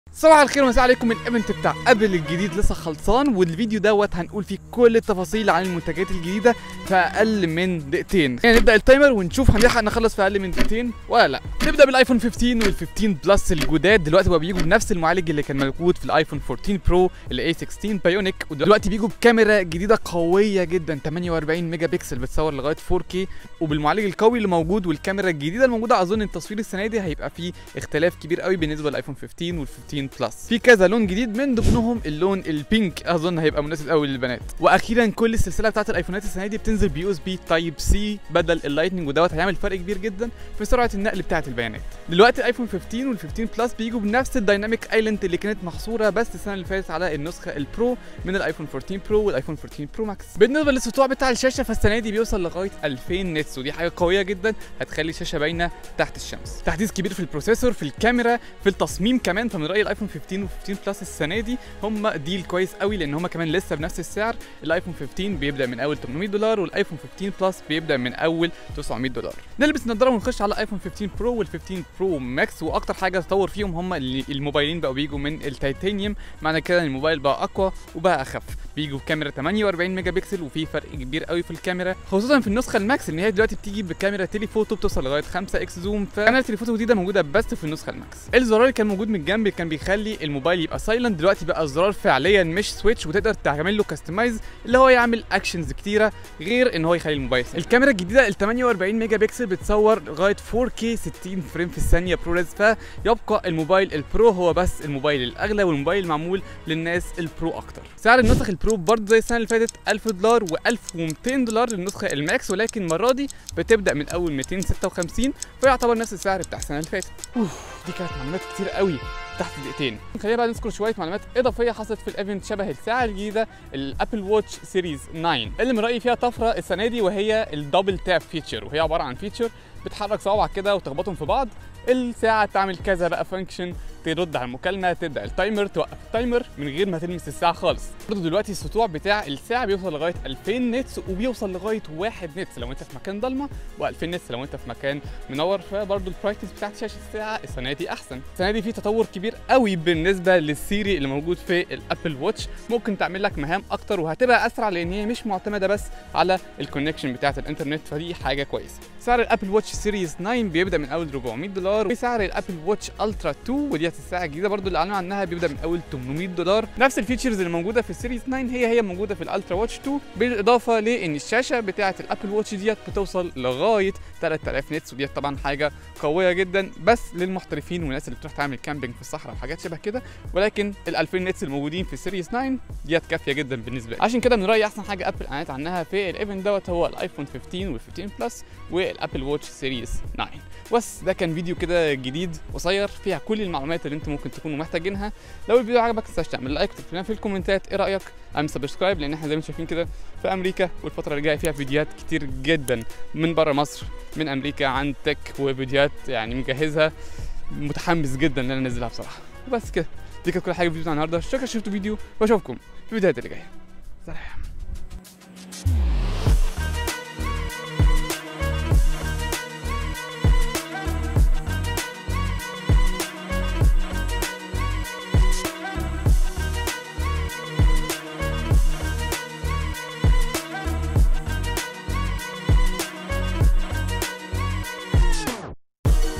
صباح الخير ومساء عليكم من الايفنت بتاع ابل الجديد لسه خلصان والفيديو دوت هنقول فيه كل التفاصيل عن المنتجات الجديده في اقل من دقيقتين يعني نبدا التايمر ونشوف هنلحق نخلص في اقل من دقيقتين ولا لا نبدا بالايفون 15 وال15 بلس الجداد دلوقتي بقى بيجوا بنفس المعالج اللي كان موجود في الايفون 14 برو الاي 16 بايونيك ودلوقتي بيجوا بكاميرا جديده قويه جدا 48 ميجا بكسل بتصور لغايه 4K وبالمعالج القوي اللي موجود والكاميرا الجديده الموجوده اظن التصوير السنه دي هيبقى فيه اختلاف كبير قوي بالنسبه للايفون 15 وال15 بلس في كذا لون جديد من ضمنهم اللون البينك اظن هيبقى مناسب قوي للبنات واخيرا كل السلسله بتاعت الايفونات السنه دي بتنزل بيو اس بي تايب سي بدل اللايتنج ودوت هيعمل فرق كبير جدا في سرعه النقل بتاعت البيانات دلوقتي الايفون 15 وال15 بلس بيجوا بنفس الدايناميك ايلاند اللي كانت محصوره بس السنه اللي فاتت على النسخه البرو من الايفون 14 برو والايفون 14 برو ماكس بالنسبه للسطوع بتاع الشاشه فالسنه دي بيوصل لغايه 2000 نتس ودي حاجه قويه جدا هتخلي الشاشه باينه تحت الشمس تحديث كبير في البروسيسور في الكاميرا في التصميم كمان فمن رايي الايفون 15 و15 بلس السنه دي هم ديل كويس قوي لان هم كمان لسه بنفس السعر الايفون 15 بيبدا من اول 800 دولار والايفون 15 بلس بيبدا من اول 900 دولار نلبس نظاره ونخش على ايفون 15 برو وال15 برو ماكس واكتر حاجه تطور فيهم هم اللي الموبايلين بقوا بيجوا من التيتانيوم معنى كده ان الموبايل بقى اقوى وبقى اخف بيجوا بكاميرا 48 ميجا بكسل وفي فرق كبير قوي في الكاميرا خصوصا في النسخه الماكس ان هي دلوقتي بتيجي بكاميرا تيليفوتو بتوصل لغايه 5 اكس زوم فكاميرا تيليفوتو جديده موجوده بس في النسخه الماكس الزرار اللي كان موجود من الجنب كان بيخلي الموبايل يبقى سايلنت دلوقتي بقى الزرار فعليا مش سويتش وتقدر تعمل له كاستمايز اللي هو يعمل اكشنز كتيره غير ان هو يخلي الموبايل سيلنت. الكاميرا الجديده ال 48 ميجا بكسل بتصور لغايه 4K 60 فريم في الثانيه برو فيبقى الموبايل البرو هو بس الموبايل الاغلى والموبايل معمول للناس البرو اكتر سعر النسخ البرو برضه زي السنه اللي فاتت 1000 دولار و1200 دولار للنسخه الماكس ولكن المره دي بتبدا من اول 256 فيعتبر نفس السعر بتاع السنه اللي فاتت اوف دي كانت معلومات كتير قوي تحت دقيقتين خلينا بقى نذكر شويه معلومات اضافيه حصلت في الايفنت شبه الساعه الجديده الابل واتش سيريز 9 اللي من رايي فيها طفره السنه دي وهي الدبل تاب فيتشر وهي عباره عن فيتشر بتحرك صوابعك كده وتخبطهم في بعض الساعه تعمل كذا بقى فانكشن ترد على المكالمه تبدا التايمر توقف التايمر من غير ما تلمس الساعه خالص برضه دلوقتي السطوع بتاع الساعه بيوصل لغايه 2000 نتس وبيوصل لغايه 1 نتس لو انت في مكان ضلمه و2000 نتس لو انت في مكان منور فبرضه البرايتنس بتاعت شاشه الساعه السنه دي احسن السنه دي في تطور كبير قوي بالنسبه للسيري اللي موجود في الابل واتش ممكن تعمل لك مهام اكتر وهتبقى اسرع لان هي مش معتمده بس على الكونكشن بتاعت الانترنت فدي حاجه كويسه سعر الابل واتش سيريز 9 بيبدا من اول 400 دولار وسعر الابل واتش الترا 2 ودي الساعه الجديده برضو اللي اعلنوا عنها بيبدا من اول 800 دولار نفس الفيتشرز اللي موجوده في السيريز 9 هي هي موجوده في الالترا واتش 2 بالاضافه لان الشاشه بتاعه الابل واتش ديت بتوصل لغايه 3000 نتس وديت طبعا حاجه قويه جدا بس للمحترفين والناس اللي بتروح تعمل كامبينج في الصحراء وحاجات شبه كده ولكن ال 2000 نتس الموجودين في السيريز 9 ديت كافيه جدا بالنسبه لي عشان كده من رايي احسن حاجه ابل اعلنت عنها في الايفنت دوت هو الايفون 15 وال15 بلس والابل واتش سيريز 9 بس ده كان فيديو كده جديد قصير فيها كل المعلومات اللي انتم ممكن تكونوا محتاجينها لو الفيديو عجبك تنساش تعمل لايك وتكتب لنا في الكومنتات ايه رايك اعمل سبسكرايب لان احنا زي ما شايفين كده في امريكا والفتره اللي جايه فيها فيديوهات كتير جدا من بره مصر من امريكا عن تك وفيديوهات يعني مجهزها متحمس جدا ان انا انزلها بصراحه وبس كده دي كانت كل حاجه في فيديو النهارده شكرا شفتوا فيديو واشوفكم في الفيديوهات اللي جايه سلام